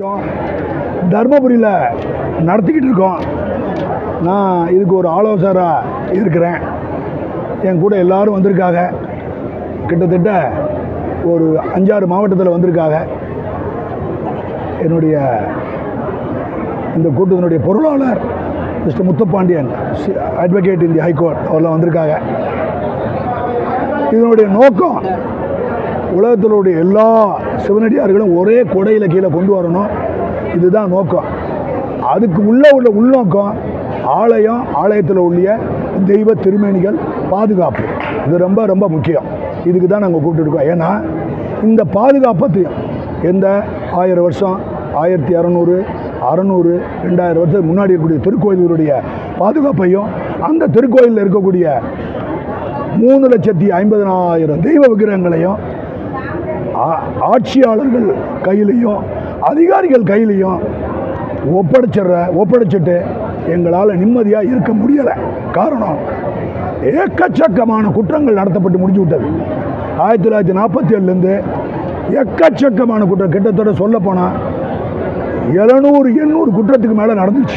கூட்டம் தர்மபுரியில் நடத்திக்கிட்டு இருக்கோம் நான் இதுக்கு ஒரு ஆலோசகராக இருக்கிறேன் என் கூட எல்லாரும் வந்திருக்காங்க கிட்டத்தட்ட ஒரு அஞ்சாறு மாவட்டத்தில் வந்திருக்காங்க என்னுடைய இந்த கூட்டத்தினுடைய பொருளாளர் mister Muthupandian advocate in the high court அவர்லாம் வந்திருக்காங்க இதனுடைய நோக்கம் உலகத்தினுடைய எல்லா சிவனடியார்களும் ஒரே கொடையில் கீழே கொண்டு வரணும் இதுதான் நோக்கம் அதுக்கு உள்ள உள்ள உள்நோக்கம் ஆலயம் ஆலயத்தில் உள்ள தெய்வ திருமேனிகள் பாதுகாப்பு இது ரொம்ப ரொம்ப முக்கியம் இதுக்கு தான் நாங்கள் கூப்பிட்டுருக்கோம் ஏன்னா இந்த பாதுகாப்பத்தையும் எந்த ஆயிரம் வருஷம் ஆயிரத்தி இரநூறு அறநூறு ரெண்டாயிரம் வருஷத்துக்கு முன்னாடி இருக்கக்கூடிய திருக்கோயில்களுடைய பாதுகாப்பையும் அந்த திருக்கோயிலில் இருக்கக்கூடிய மூணு லட்சத்தி ஐம்பதனாயிரம் தெய்வ விக்கிரகங்களையும் ஆ- ஆட்சியாளர்கள் கையிலையும் அதிகாரிகள் கையிலையும் ஒப்படைச்சிடுற ஒப்படைச்சிட்டு எங்களால் நிம்மதியாக இருக்க முடியலை காரணம் ஏக்கச்சக்கமான குற்றங்கள் நடத்தப்பட்டு முடிஞ்சு விட்டது ஆயிரத்தி தொள்ளாயிரத்தி நாற்பத்தி ஏழுலேருந்து எக்கச்சக்கமான குற்றம் கிட்டத்தட்ட சொல்லப்போனால் எழுநூறு எண்ணூறு குற்றத்துக்கு மேலே நடந்துச்சு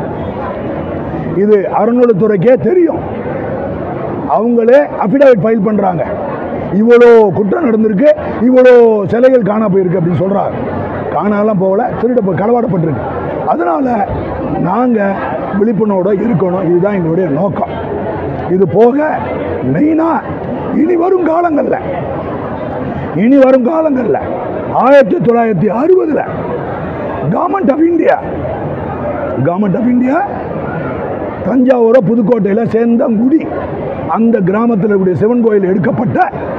இது அறநிலைத்துறைக்கே தெரியும் அவங்களே அஃபிடவிட் ஃபைல் பண்ணுறாங்க இவ்வளோ குற்றம் நடந்திருக்கு இவ்வளோ சிலைகள் காணா போயிருக்கு அப்படின்னு சொல்கிறாங்க காணாலாம் போகல திருட போ- களவாடப்பட்டிருக்கு அதனால் நாங்கள் விழிப்புணர்வோட இருக்கணும் இதுதான் எங்களுடைய நோக்கம் இது போக மெயினாக இனி வரும் காலங்களில் இனி வரும் காலங்களில் ஆயிரத்தி தொள்ளாயிரத்தி அறுபதில் government of India government of India தஞ்சாவூரை புதுக்கோட்டையில் சேந்தங்குடி அந்த கிராமத்தில் இருக்கக்கூடிய சிவன் கோயில் எடுக்கப்பட்ட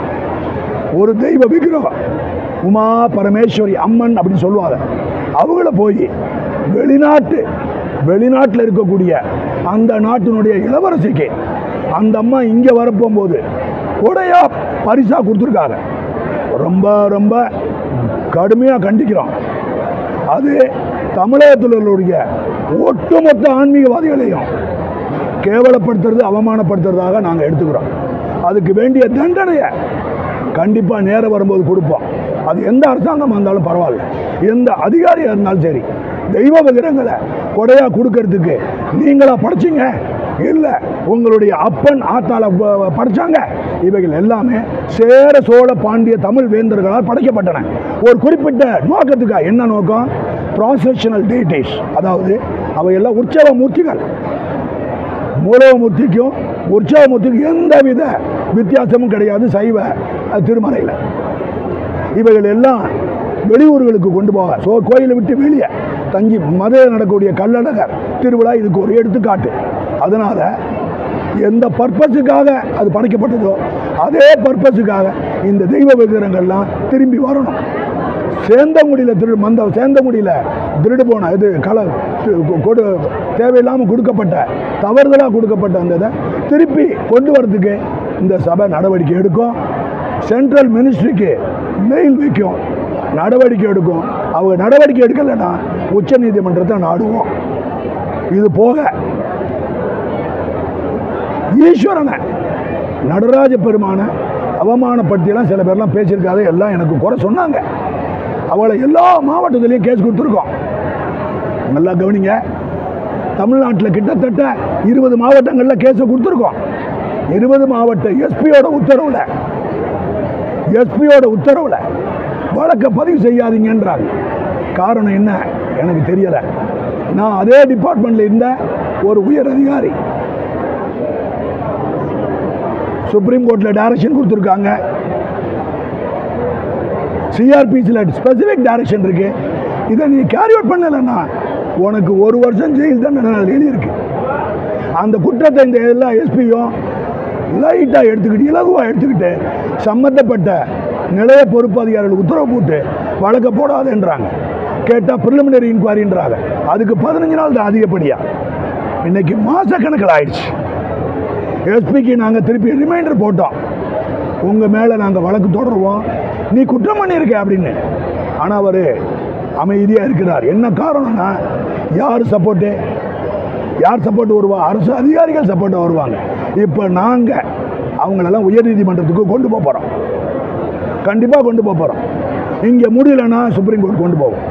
ஒரு தெய்வ விக்கிரகம் உமா பரமேஸ்வரி அம்மன் அப்படின்னு சொல்லுவாங்க அவங்கள போய் வெளிநாட்டு வெளிநாட்டில் இருக்கக்கூடிய அந்த நாட்டினுடைய இளவரசிக்கு அந்த அம்மா இங்கே வரப்போகும்போது கொடையா பரிசாக கொடுத்துருக்காங்க ரொம்ப ரொம்ப கடுமையாக கண்டிக்கிறோம் அது தமிழகத்தில் உள்ளவருடைய ஒட்டுமொத்த ஆன்மீகவாதிகளையும் கேவலப்படுத்துறது அவமானப்படுத்துறதாக நாங்கள் எடுத்துக்கிறோம் அதுக்கு வேண்டிய தண்டனையை கண்டிப்பாக நேரம் வரும்போது கொடுப்போம் அது எந்த அரசாங்கமாக இருந்தாலும் பரவாயில்ல எந்த அதிகாரியாக இருந்தாலும் சரி தெய்வ விக்கிரகங்களை கொடையாக கொடுக்கறதுக்கு நீங்களா படைச்சிங்க இல்லை உங்களுடைய அப்பன் ஆத்தால ப- படைச்சாங்க இவைகள் எல்லாமே சேர சோழ பாண்டிய தமிழ் வேந்தர்களால் படைக்கப்பட்டன ஒரு குறிப்பிட்ட நோக்கத்துக்காக என்ன நோக்கம் ப்ராசஷனல் டேட்டிஸ் அதாவது அவையெல்லாம் உற்சவ மூர்த்திகள் மூலவமூர்த்திக்கும் உற்சவமூர்த்திக்கும் எந்தவித வித்தியாசமும் கிடையாது சைவ அஹ், திருமறையில் இவைகள் எல்லாம் வெளியூர்களுக்கு கொண்டு போக ஸோ கோயிலை விட்டு வெளியே தங்கி மதுரையில் நடக்கக்கூடிய கள்ளழகர் திருவிழா இதுக்கு ஒரு எடுத்துக்காட்டு அதனால் எந்த பர்பஸுக்காக அது படைக்கப்பட்டதோ அதே பர்பஸுக்காக இந்த தெய்வ விக்கிரகங்கள்லாம் திரும்பி வரணும் சேந்தங்குடியில் திரு மந்த சேந்தங்குடியில் திருடு போன இது கல தி- கொடு தேவையில்லாமல் கொடுக்கப்பட்ட தவறுதலாக கொடுக்கப்பட்ட அந்த இதை திருப்பி கொண்டு வரதுக்கு இந்த சபை நடவடிக்கை எடுக்கும் சென்ட்ரல் மினிஸ்ட்ரிக்கு மெயில் வைக்கும் நடவடிக்கை எடுக்கும் அவங்க நடவடிக்கை எடுக்கலைன்னா உச்ச நீதிமன்றத்தை நாடுவோம் இது போக ஈஸ்வரனை நடராஜ பெருமானை அவமானப்படுத்தியெல்லாம் சில பேர்லாம் பேசியிருக்காரு எல்லாம் எனக்கு குறை சொன்னாங்க அவளை எல்லா மாவட்டத்துலேயும் கேஸ் கொடுத்துருக்கோம் நல்லா கவனிங்க தமிழ்நாட்டில் கிட்டத்தட்ட இருபது மாவட்டங்களில் கேஸை கொடுத்துருக்கோம் இருபது மாவட்ட எஸ்பியோட உத்தரவில் எஸ்பியோட உத்தரவில் வழக்கை பதிவு செய்யாதீங்கன்றாங்க காரணம் என்ன எனக்கு தெரியலை நான் அதே டிபார்ட்மெண்ட்டில் இருந்த ஒரு உயர் அதிகாரி சுப்ரீம் கோர்ட்டில் டைரக்ஷன் கொடுத்துருக்காங்க சிஆர்பிசியில் ஸ்பெசிஃபிக் டைரக்ஷன் இருக்கு இதை நீ கேரி அவுட் பண்ணலைன்னா உனக்கு ஒரு வருஷம் ஜெயில் தான் அதில் எழுதியிருக்கு அந்த குற்றத்தை இந்த எல்லா எஸ்பியும் லைட்டாக எடுத்துக்கிட்டு இலகுவாக எடுத்துக்கிட்டு சம்மந்தப்பட்ட நிலைய பொறுப்பு அதிகாரிகள் உத்தரவு போட்டு வழக்க போடாதுன்றாங்க கேட்டால் ப்ரிலிமினரி இன்கொயரின்றாங்க அதுக்கு பதினஞ்சு நாள் தான் அதிகப்படியாக இன்னைக்கு மாதக்கணக்கில் ஆயிடுச்சு எஸ்பிக்கு நாங்கள் திருப்பி ரிமைண்டர் போட்டோம் உங்கள் மேலே நாங்கள் வழக்கு தொடருவோம் நீ குற்றம் பண்ணியிருக்க அப்படின்னு ஆனால் அவர் அமைதியாக இருக்கிறார் என்ன காரணம்னா யார் சப்போர்ட்டு யார் சப்போர்ட் வருவா அரசு அதிகாரிகள் சப்போர்ட்டாக வருவாங்க இப்போ நாங்கள் அவங்களெல்லாம் உயர்நீதிமன்றத்துக்கு கொண்டு போக போகிறோம் கண்டிப்பாக கொண்டு போக போகிறோம் இங்கே முடியலன்னா சுப்ரீம் கோர்ட் கொண்டு போவோம்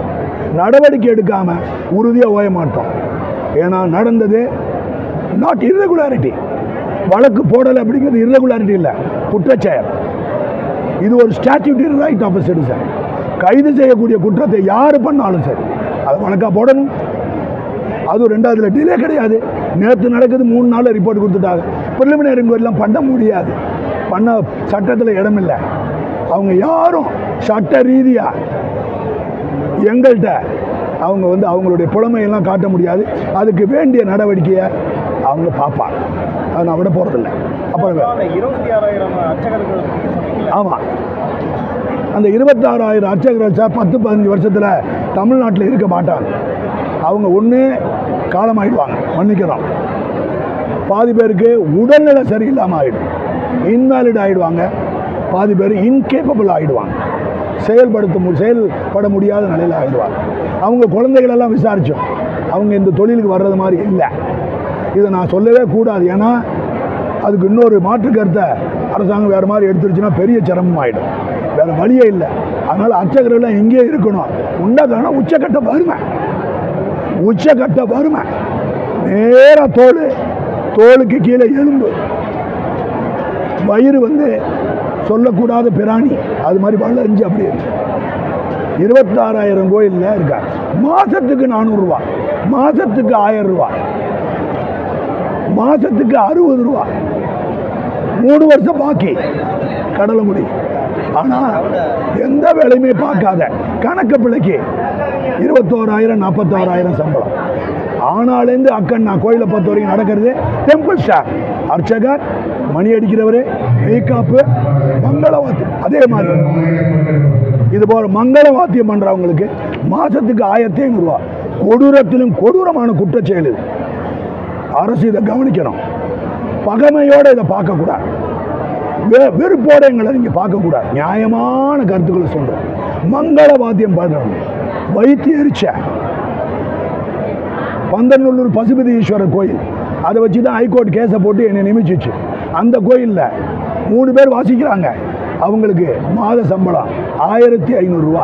நடவடிக்கை எடுக்காம உறுதியாக ஓய மாட்டோம் ஏன்னா நடந்தது நாட் irregularity வழக்கு போடலை அப்படிங்கிறது irregularity இல்லை குற்றச்செயல் இது ஒரு ஸ்டாட்யூட்டரி ரைட் ஆஃப் சிட்டிசன் கைது செய்யக்கூடிய குற்றத்தை யார் பண்ணாலும் சரி அது வழக்காக போடணும் அதுவும் ரெண்டாவதுல டிலே கிடையாது நேற்று நடக்குது மூணு நாள் ரிப்போர்ட் கொடுத்துட்டாங்க ப்ரிலிமினரி எல்லாம் பண்ண முடியாது பண்ண சட்டத்தில் இடமில்லை அவங்க யாரும் சட்ட ரீதியாக எங்கள்கிட்ட அவங்க வந்து அவங்களுடைய புலமையெல்லாம் காட்ட முடியாது அதுக்கு வேண்டிய நடவடிக்கையை அவங்க பார்ப்பாங்க அதை நான் விட போகிறதில்ல அப்புறம் வே- அந்த இருபத்தி ஆறாயிரம் அர்ச்சகர்கள் பத்தி சொன்னீங்கல்ல, ஆமாம் அந்த இருபத்தாறாயிரம் அர்ச்சகர்கள் சார் பத்து பதினஞ்சு வருஷத்தில் தமிழ்நாட்டில் இருக்க மாட்டாங்க அவங்க ஒன்று காலமாயிடுவாங்க மன்னிக்கிறோம் பாதி பேருக்கு உடல்நிலை சரியில்லாமல் ஆகிடும் இன்வாலிட் ஆகிடுவாங்க பாதி பேர் இன்கேப்பபிள் ஆகிடுவாங்க செயல்படுத்த மு செயல்பட முடியாத நிலையில் ஆகிடுவாங்க அவங்க குழந்தைகளெல்லாம் விசாரித்தோம் அவங்க இந்த தொழிலுக்கு வர்றது மாதிரி இல்லை இதை நான் சொல்லவே கூடாது ஏன்னா அதுக்கு இன்னொரு மாற்று கருத்தை அரசாங்கம் வேறு மாதிரி எடுத்துருச்சுன்னா பெரிய சிரமம் ஆகிடும் வேறு வழியே இல்லை அதனால் அர்ச்சகர்கள்லாம் இங்கேயே இருக்கணும் உண்டாக்கணும் உச்சக்கட்ட வறுமை உச்சக்கட்ட வறுமை நேராக தோல் தோலுக்கு கீழே எலும்பு வயிறு வந்து சொல்லக்கூடாத பிராணி அது மாதிரி வளைஞ்சு அப்படி இருக்கு இருபத்தாறாயிரம் கோயிலில் இருக்கா மாதத்துக்கு நானூறுரூவா மாதத்துக்கு ஆயிரம் ரூபா மாதத்துக்கு அறுபது ரூபா மூணு வருஷம் பாக்கி கடலங்குடி ஆனால் எந்த வேலையுமே பார்க்காத கணக்கு பிள்ளைக்கு இருபத்தோராயிரம் நாற்பத்தோராயிரம் சம்பளம் ஆனாலேருந்து அக்கன் நான் கோயிலை பொறுத்த வரைக்கும் நடக்கிறது டெம்பிள் ஸ்டாஃப் அர்ச்சகர் மணி அடிக்கிறவர் மேக்காப்பு மங்களவாத்தியம் அதே மாதிரி இது போல மங்கள வாத்தியம் பண்ணுறவங்களுக்கு மாதத்துக்கு ஆயிரத்தி ஐநூறுரூவா கொடூரத்திலும் கொடூரமான குற்றச்செயல் இது அரசு இதை கவனிக்கணும் பகைமையோடு இதை பார்க்கக்கூடாது வெ வெறுப்போட எங்களை நீங்கள் பார்க்கக்கூடாது நியாயமான கருத்துக்களை சொல்கிறோம் மங்கள வாத்தியம் பாடுறவங்க வைத்து எரிச்ச பந்தநல்லூர் பசுபதி ஈஸ்வரர் கோயில் அதை வச்சு தான் ஹைகோர்ட் கேஸை போட்டு என்னை நியமிச்சிச்சு அந்த கோயிலில் மூணு பேர் வாசிக்கிறாங்க அவங்களுக்கு மாத சம்பளம் ஆயிரத்தி ஐநூறுரூவா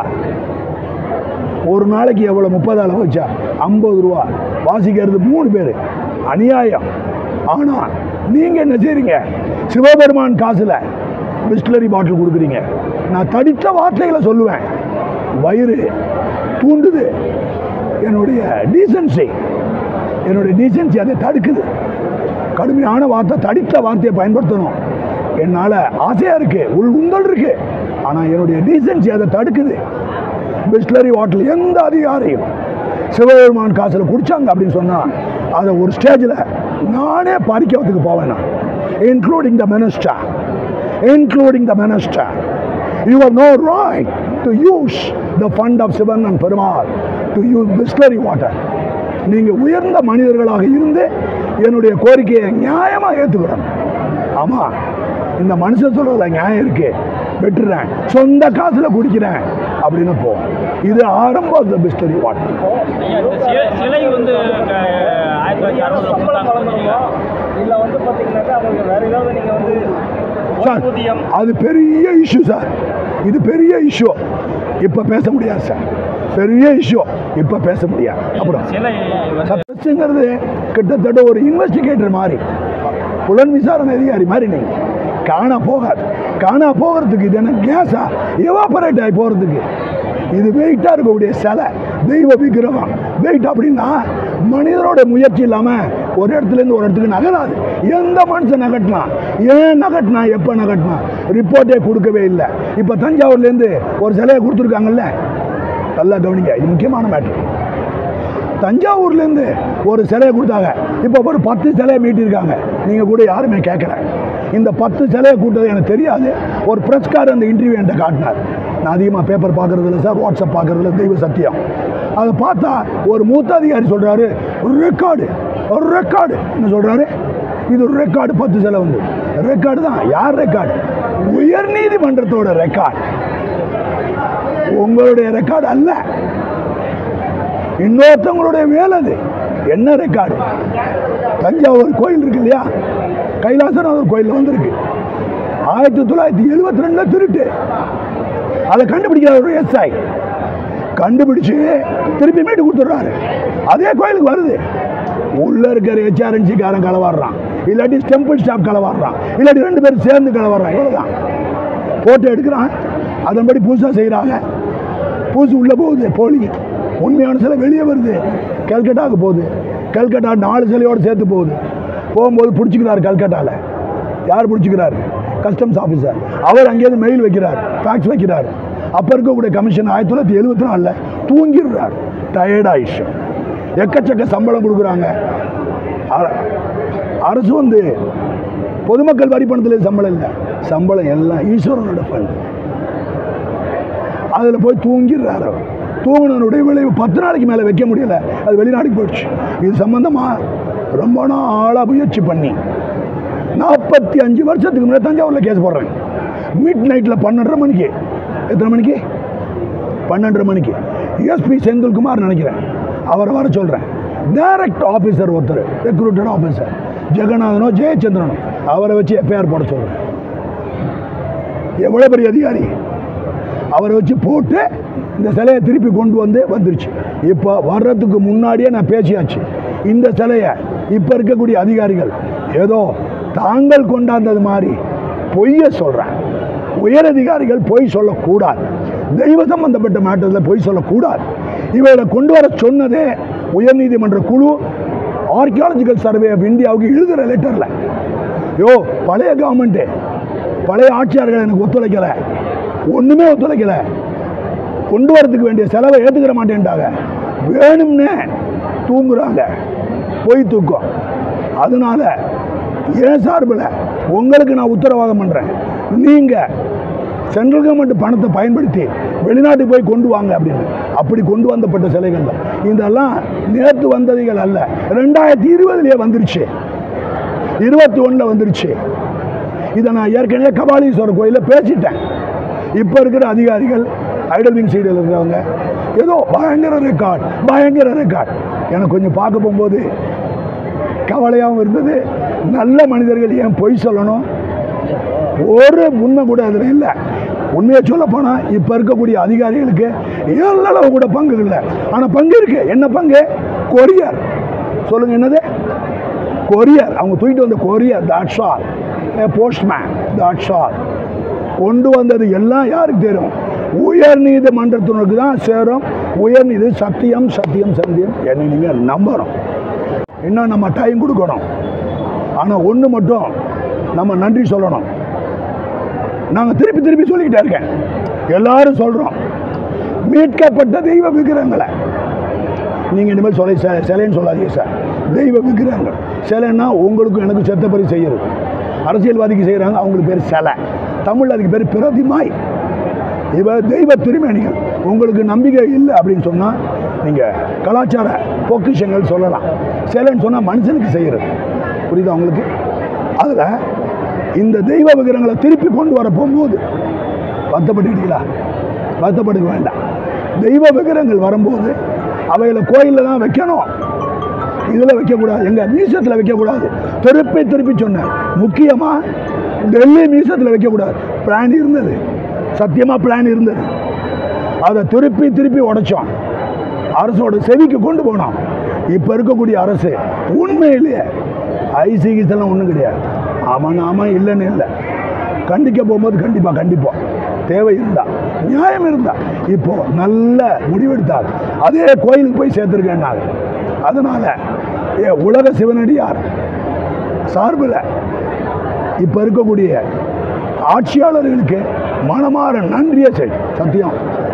ஒரு நாளைக்கு எவ்வளோ முப்பதால வச்சா ஐம்பது ரூபா வாசிக்கிறது மூணு பேர் அநியாயம் ஆனால் நீங்கள் என்ன செய்றீங்க சிவபெருமான் காசில் பிஸ்லரி பாட்டில் கொடுக்குறீங்க நான் தடித்த வார்த்தைகளை சொல்லுவேன் வயிறு தூண்டுது என்னுடைய டீசன்சி என்னுடைய டீசன்சி அதை தடுக்குது கடுமையான வார்த்தை தடித்த வார்த்தையை பயன்படுத்தணும் என்னால் ஆசையாக இருக்குது உள் உந்தல் இருக்குது ஆனால் என்னுடைய டீசன்சி அதை தடுக்குது பிஸ்லரி வாட்டில் எந்த அதிகாரியும் சிவபெருமான் காசில் குடிச்சாங்க அப்படின்னு சொன்னால் அதை ஒரு ஸ்டேஜில் நானே பறிக்கிறதுக்கு போவேன் நான் including the minister including the minister you are no right to use the fund of Sivan and Perumal to use Bisleri water நீங்கள் உயர்ந்த மனிதர்களாக இருந்து என்னுடைய கோரிக்கையை நியாயமாக ஏற்றுக்கிடணும் ஆமாம் இந்த மனுஷன் சொல்கிறதுல நியாயம் இருக்கு வெட்டுறேன் சொந்த காசில் குடிக்கிறேன் அப்படின்னு போ இது ஆரம்பம் த பிஸ்லரி வாட்டர் ஐயா, இந்த சிலை- சிலை வந்து அஹ், ஆயிரத்தி தொள்ளாயிரத்தி அறுபதுல சம்பளம் கொடுத்தாங்க வழங்கணுமா இல்லை வந்து பார்த்தீங்கன்னாக்கா அவங்களுக்கு வேற ஏதாவது நீங்கள் வந்து சார் ஓய்வூதியம் அது பெரிய இஷ்யூ சார் இது பெரிய இஷ்யூ இப்போ பேச முடியாது சார் பெரிய இஷ்யூ இப்போ பேச முடியாது அப்புறம் சிலை வந்து சட்டங்கிறது கிட்டத்தட்ட ஒரு இன்வெஸ்டிகேட்டர் மாதிரி புலன் விசாரணை அதிகாரி மாதிரி நீங்கள் காணா போகாது காணா போகிறதுக்கு இது என்ன கேஸா எவாபரேட் ஆகி போகிறதுக்கு இது வெயிட்டாக இருக்கக்கூடிய சிலை தெய்வ விக்கிரகம் வெயிட் அப்படின்னா மனிதனோட முயற்சி இல்லாமல் ஒரு இடத்துலேருந்து ஒரு இடத்துக்கு நகராது எந்த மனுஷன் நகட்டினான் ஏன் நகட்டினான் எப்போ நகட்டினான் ரிப்போர்ட்டே கொடுக்கவே இல்லை இப்போ தஞ்சாவூர்லேருந்து ஒரு சிலையை கொடுத்துருக்காங்கல்ல நல்லா கவனிங்க இது முக்கியமான மேட்ரு தஞ்சாவூர்லேருந்து ஒரு சிலையை கொடுத்தாங்க இப்போ ஒரு பத்து சிலையை மீட்டிருக்காங்க நீங்கள் கூட யாருமே கேட்கல இந்த பத்து சிலையை கூட்டது எனக்கு தெரியாது ஒரு பிரஸ்கார் அந்த இன்டர்வியூ என்கிட்ட காட்டினார் நான் அதிகமாக பேப்பர் பார்க்குறது இல்லை சார் வாட்ஸ்அப் பார்க்குறதுல தெய்வ சத்தியம் அதை பார்த்தா ஒரு மூத்த அதிகாரி சொல்கிறாரு ஒரு ரெக்கார்டு ஒரு ரெக்கார்டு என்ன சொல்கிறாரு இது ஒரு ரெக்கார்டு பத்து சிலை வந்து ரெக்கார்டு தான் யார் ரெக்கார்டு உயர் நீதிமன்றத்தோட ரெக்கார்டு உங்களுடைய ரெக்கார்டு அல்ல இன்னொருத்தவங்களுடைய வேலை அது என்ன ரெக்கார்டு தஞ்சாவூர் கோயில் இருக்கு இல்லையா கைலாசநாதர் கோயில் வந்திருக்கு ஆயிரத்தி தொள்ளாயிரத்தி எழுபத்தி ரெண்டுல திருட்டு அதை கண்டுபிடிக்கிற ஒரு எஸ்ஐ கண்டுபிடிச்சு திருப்பி மீட்டு கொடுத்துட்றாரு அதே கோயிலுக்கு வருது உள்ள இருக்கிற ஹெச்ஆர்என்சி காரன் களவாடுறான் இல்லாட்டி டெம்பிள் ஸ்டாஃப் களவாடுறான் இல்லாட்டி ரெண்டு பேரும் சேர்ந்து களவாடுறான் இவ்வளோதான் ஃபோட்டோ எடுக்கிறான் அதன்படி புதுசாக செய்கிறாங்க புதுசு உள்ளே போகுது போலி உண்மையான சிலை வெளியே வருது கல்கட்டாவுக்கு போகுது கல்கட்டா நாலு சிலையோடு சேர்த்து போகுது போகும்போது பிடிச்சிக்கிறார் கல்கட்டாவில் யார் பிடிச்சிக்கிறார் கஸ்டம்ஸ் ஆஃபீஸர் அவர் அங்கேயிருந்து மெயில் வைக்கிறார் ஃபேக்ஸ் வைக்கிறார் அப்போ இருக்கக்கூடிய கமிஷன் ஆயிரத்தி தொள்ளாயிரத்தி எழுபத்தி நாலில் தூங்கிடுறார் டயர்ட் ஆயிடுச்சு எக்கச்சக்க சம்பளம் கொடுக்குறாங்க அ- அரசு வந்து பொதுமக்கள் வரி பணத்தில் சம்பளம் இல்லை சம்பளம் எல்லாம் ஈஸ்வரனோட ஃபண்ட் அதில் போய் தூங்கிடுறாரு அவர். தூங்கினனுடைய விளைவு பத்து நாளைக்கு மேலே வைக்க முடியல அது வெளிநாட்டுக்கு போயிடுச்சு இது சம்பந்தமாக ரொம்ப நாளாக முயற்சி பண்ணி நாற்பத்தி அஞ்சு வருஷத்துக்கு முன்னாடி தஞ்சாவூரில் கேஸ் போடுறேன் மிட் நைட்டில் பன்னெண்டரை மணிக்கு எத்தனை மணிக்கு பன்னெண்டரை மணிக்கு எஸ்பி செந்தில்குமார் நினைக்கிறேன் அவரை வர சொல்கிறேன் டைரக்ட் ஆஃபீஸர் ஒருத்தர் ரெக்ரூட்டட் ஆஃபீஸர் ஜெகநாதனோ ஜெயச்சந்திரனோ அவரை வச்சு எஃப்ஐஆர் போட சொல்கிறேன் எவ்வளோ பெரிய அதிகாரி அவரை வச்சு போட்டு இந்த சிலையை திருப்பி கொண்டு வந்து வந்துருச்சு இப்போ வர்றதுக்கு முன்னாடியே நான் பேசியாச்சு இந்த சிலையை இப்போ இருக்கக்கூடிய அதிகாரிகள் ஏதோ தாங்கள் கொண்டாந்தது மாதிரி பொய்யை சொல்கிறேன் உயர் அதிகாரிகள் பொய் சொல்லக்கூடாது தெய்வ சம்பந்தப்பட்ட மேட்டரில் பொய் சொல்லக்கூடாது இவைகளை கொண்டு வர சொன்னதே உயர்நீதிமன்ற குழு ஆர்கியாலஜிக்கல் சர்வே ஆஃப் இந்தியாவுக்கு எழுதுகிற லெட்டரில் யோ பழைய கவர்மெண்ட்டு பழைய ஆட்சியாளர்கள் எனக்கு ஒத்துழைக்கலை ஒன்றுமே ஒத்துழைக்கலை கொண்டு வரதுக்கு வேண்டிய செலவை ஏற்றுக்கிற மாட்டேன்ட்டாங்க வேணும்னே தூங்குறாங்க பொய் தூக்கம் அதனால ஏன் சார்பில் உங்களுக்கு நான் உத்தரவாதம் பண்ணுறேன் நீங்கள் சென்ட்ரல் கவர்மெண்ட் பணத்தை பயன்படுத்தி வெளிநாட்டுக்கு போய் கொண்டு வாங்க அப்படின்னு அப்படி கொண்டு வந்தப்பட்ட சிலைகள் தான் இதெல்லாம் நேற்று வந்ததுகள் அல்ல ரெண்டாயிரத்தி இருபதுலேயே வந்துருச்சு இருபத்தி ஒன்றில் வந்துருச்சு இதை நான் ஏற்கனவே கபாலீஸ்வரர் கோயிலில் பேசிட்டேன் இப்போ இருக்கிற அதிகாரிகள் ஐடல் விங் சைடில் இருக்கிறவங்க ஏதோ பயங்கர ரெக்கார்ட் பயங்கர ரெக்கார்ட் எனக்கு கொஞ்சம் பார்க்க போகும்போது கவலையாகவும் இருந்தது நல்ல மனிதர்கள் ஏன் பொய் சொல்லணும் ஒரு உண்மை கூட அதில் இல்லை உண்மையை சொல்ல போனால் இப்போ இருக்கக்கூடிய அதிகாரிகளுக்கு எல்லளவு கூட பங்கு இல்லை ஆனால் பங்கு இருக்கு என்ன பங்கு கொரியர் சொல்லுங்க என்னது கொரியர் அவங்க தூக்கிட்டு வந்த courier that's all postman that's all கொண்டு வந்தது எல்லாம் யாருக்கு தெரியும் உயர் நீதிமன்றத்தினருக்கு தான் சேரும் உயர் நீதி சத்தியம் சத்தியம் சத்தியம் என்னை நீங்கள் நம்பணும் இன்னும் நம்ம டைம் கொடுக்கணும் ஆனால் ஒன்று மட்டும் நம்ம நன்றி சொல்லணும் நாங்கள் திருப்பி திருப்பி சொல்லிக்கிட்டே இருக்கேன் எல்லாரும் சொல்கிறோம் மீட்கப்பட்ட தெய்வ விக்கிரகங்களை நீங்கள் இனிமேல் சொல்ல சிலை சிலைன்னு சொல்லாதீங்க சார் தெய்வ விக்கிரகங்கள் சிலைன்னா உங்களுக்கும் எனக்கும் செத்தப்பறி செய்யறது அரசியல்வாதிக்கு செய்கிறாங்க அவங்களுக்கு பேர் சிலை தமிழ் அதுக்கு பேர் பிரதிமாய் இவ தெய்வ திருமேனிகள் உங்களுக்கு நம்பிக்கை இல்லை அப்படின்னு சொன்னால் நீங்கள் கலாச்சார பொக்கிஷங்கள் சொல்லலாம் சிலைன்னு சொன்னால் மனுஷனுக்கு செய்கிறது புரியுதா உங்களுக்கு அதில் இந்த தெய்வ விக்கிரகங்களை திருப்பி கொண்டு வர போகும்போது வருத்தப்பட்டுக்கிட்டீங்களா வருத்தப்படுக்க வேண்டாம் தெய்வ விக்கிரகங்கள் வரும்போது அவைகளை கோயிலில் தான் வைக்கணும் இதில் வைக்கக்கூடாது எங்கள் மியூசியத்தில் வைக்கக்கூடாது திருப்பி திருப்பி சொன்னேன் முக்கியமாக டெல்லி மியூசியத்தில் வைக்கக்கூடாது பிளான் இருந்தது சத்தியமாக பிளான் இருந்தது அதை திருப்பி திருப்பி உடைச்சோம் அரசோட செவிக்கு கொண்டு போனோம் இப்போ இருக்கக்கூடிய அரசு உண்மையிலேயே ஐசிகிச்செல்லாம் ஒன்றும் கிடையாது ஆமாம் ஆமாம் இல்லைன்னு இல்லை கண்டிக்க போகும்போது கண்டிப்பாக கண்டிப்போம் தேவை இருந்தா நியாயம் இருந்தா இப்போ நல்ல முடிவெடுத்தார் அதே கோயிலுக்கு போய் சேர்த்துருக்கேன்னாங்க அதனால ஏ உலக சிவனடியார் சார்பில் இப்போ இருக்கக்கூடிய ஆட்சியாளர்களுக்கு மனமாற நன்றியை செய் சத்தியம்